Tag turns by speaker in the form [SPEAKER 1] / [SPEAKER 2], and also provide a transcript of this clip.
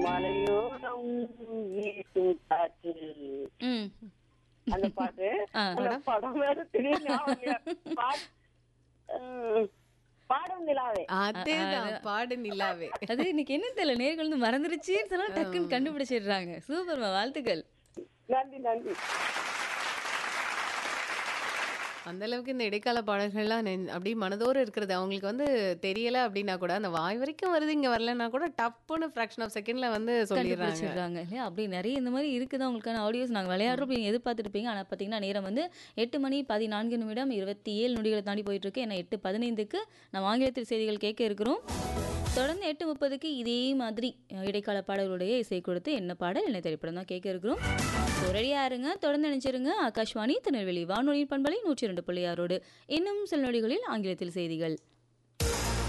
[SPEAKER 1] மலையோரம் வீசும் காற்று
[SPEAKER 2] ம்
[SPEAKER 1] அந்த பாட்டு
[SPEAKER 2] ஆ.
[SPEAKER 1] அந்த படம் வேற திடீர்னு ஞாபகம் இல்ல. பாட்- ம், பாடும் நிலாவே
[SPEAKER 3] அதேதான் பாடு நிலாவே
[SPEAKER 2] அது இன்னைக்கு என்ன தெரியல நேர்கள் வந்து மறந்துருச்சுன்னு சொன்னா டக்குன்னு கண்டுபிடிச்சிடுறாங்க சூப்பர்மா வாழ்த்துக்கள்
[SPEAKER 1] நன்றி நன்றி
[SPEAKER 3] அந்த அளவுக்கு இந்த இடைக்கால பாடல்கள்லாம் நெ- அப்படியே மனதோறு இருக்கிறது அவங்களுக்கு வந்து தெரியல அப்படின்னா கூட அந்த வாய் வரைக்கும் வருது இங்க வரலன்னா கூட டப்புன்னு ஃபிராக்ஷன் ஆஃப் செகண்ட்ல வந்து சொல்லிடுறாங்க
[SPEAKER 2] கண்டுபிடிச்சிடுறாங்க இல்லையா அப்படி நிறைய இந்த மாதிரி இருக்குது உங்களுக்கான ஆடியோஸ் நாங்கள் விளையாடுறோம் நீங்கள் எதிர்பார்த்துருப்பீங்க ஆனால் பார்த்தீங்கன்னா நேரம் வந்து எட்டு மணி பதினான்கு நிமிடம் இருபத்தி ஏழு நொடிகளை தாண்டி போயிட்டு இருக்கு ஏன்னா எட்டு பதினைந்துக்கு நம்ம ஆங்கிலத்தில் செய்திகள் கேட்க இருக்கிறோம் தொடர்ந்து எட்டு முப்பதுக்கு இதே மாதிரி அஹ், இடைக்கால பாடல்களுடைய இசை கொடுத்து என்ன பாடல் என்ன திரைப்படம் தான் கேட்க இருக்கிறோம் ஸோ ரெடியாக இருங்க தொடர்ந்து நினைச்சிருங்க ஆகாஷ்வாணி திருநெல்வேலி வானொலி பண்பலை நூற்றி ரெண்டு புள்ளியாரோடு இன்னும் சில நொடிகளில் ஆங்கிலத்தில் செய்திகள்